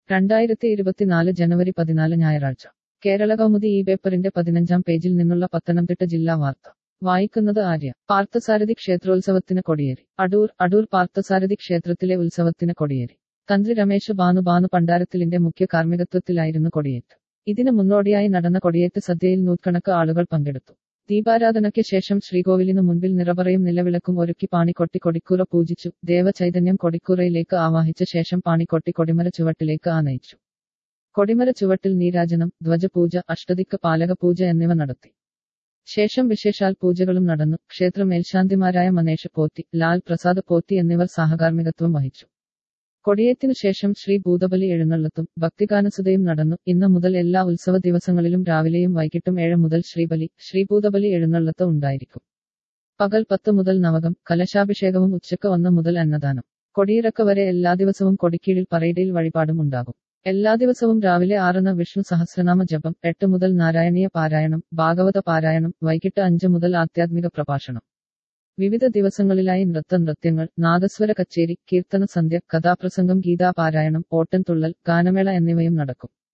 രണ്ടായിരത്തി ഇരുപത്തിനാല് ജനുവരി പതിനാല് ഞായറാഴ്ച കേരള കൗമുദി ഈ പേപ്പറിന്റെ പതിനഞ്ചാം പേജിൽ നിന്നുള്ള പത്തനംതിട്ട ജില്ലാ വാർത്ത വായിക്കുന്നത് ആര്യ പാർത്ഥസാരഥി ക്ഷേത്രോത്സവത്തിന് കൊടിയേറി അടൂർ അടൂർ പാർത്ഥസാരഥി ക്ഷേത്രത്തിലെ ഉത്സവത്തിന് കൊടിയേറി തന്ത്രി രമേശ് ബാനു ബാനു പണ്ടാരത്തിലിന്റെ മുഖ്യ കാർമ്മികത്വത്തിലായിരുന്നു കൊടിയേറ്റ് ഇതിന് മുന്നോടിയായി നടന്ന കൊടിയേറ്റ് സദ്യയിൽ നൂറുകണക്ക് ആളുകൾ പങ്കെടുത്തു ദീപാരാധനയ്ക്ക് ശേഷം ശ്രീകോവിലിനു മുൻപിൽ നിറപറയും നിലവിളക്കും ഒരുക്കി പാണിക്കൊട്ടി കൊടിക്കൂറ പൂജിച്ചു ദേവചൈതന്യം കൊടിക്കൂറയിലേക്ക് ആവാഹിച്ച ശേഷം പാണിക്കൊട്ടി കൊടിമര ചുവട്ടിലേക്ക് ആനയിച്ചു കൊടിമര ചുവട്ടിൽ നീരാജനം ധ്വജപൂജ അഷ്ടദിക്ക് പാലക പൂജ എന്നിവ നടത്തി ശേഷം വിശേഷാൽ പൂജകളും നടന്നു ക്ഷേത്ര മേൽശാന്തിമാരായ മനേഷ് പോറ്റി ലാൽ പ്രസാദ് പോറ്റി എന്നിവർ സഹകാർമ്മികത്വം വഹിച്ചു കൊടിയേറ്റിനു ശേഷം ശ്രീ ഭൂതബലി എഴുന്നള്ളത്തും ഭക്തിഗാനസുതയും നടന്നു ഇന്ന് മുതൽ എല്ലാ ഉത്സവ ദിവസങ്ങളിലും രാവിലെയും വൈകിട്ടും ഏഴ് മുതൽ ശ്രീബലി ശ്രീഭൂതബലി എഴുന്നള്ളത്ത് ഉണ്ടായിരിക്കും പകൽ പത്ത് മുതൽ നവകം കലശാഭിഷേകവും ഉച്ചക്ക് ഒന്ന് മുതൽ അന്നദാനം കൊടിയിറക്ക വരെ എല്ലാ ദിവസവും കൊടിക്കീഴിൽ പറയിടയിൽ വഴിപാടും ഉണ്ടാകും എല്ലാ ദിവസവും രാവിലെ ആറിന് വിഷ്ണു സഹസ്രനാമ ജപം എട്ട് മുതൽ നാരായണീയ പാരായണം ഭാഗവത പാരായണം വൈകിട്ട് അഞ്ച് മുതൽ ആധ്യാത്മിക പ്രഭാഷണം വിവിധ ദിവസങ്ങളിലായി നൃത്ത നൃത്യങ്ങൾ നാദസ്വര കച്ചേരി കീർത്തന സന്ധ്യ കഥാപ്രസംഗം ഗീതാപാരായണം ഓട്ടൻതുള്ളൽ ഗാനമേള എന്നിവയും നടക്കും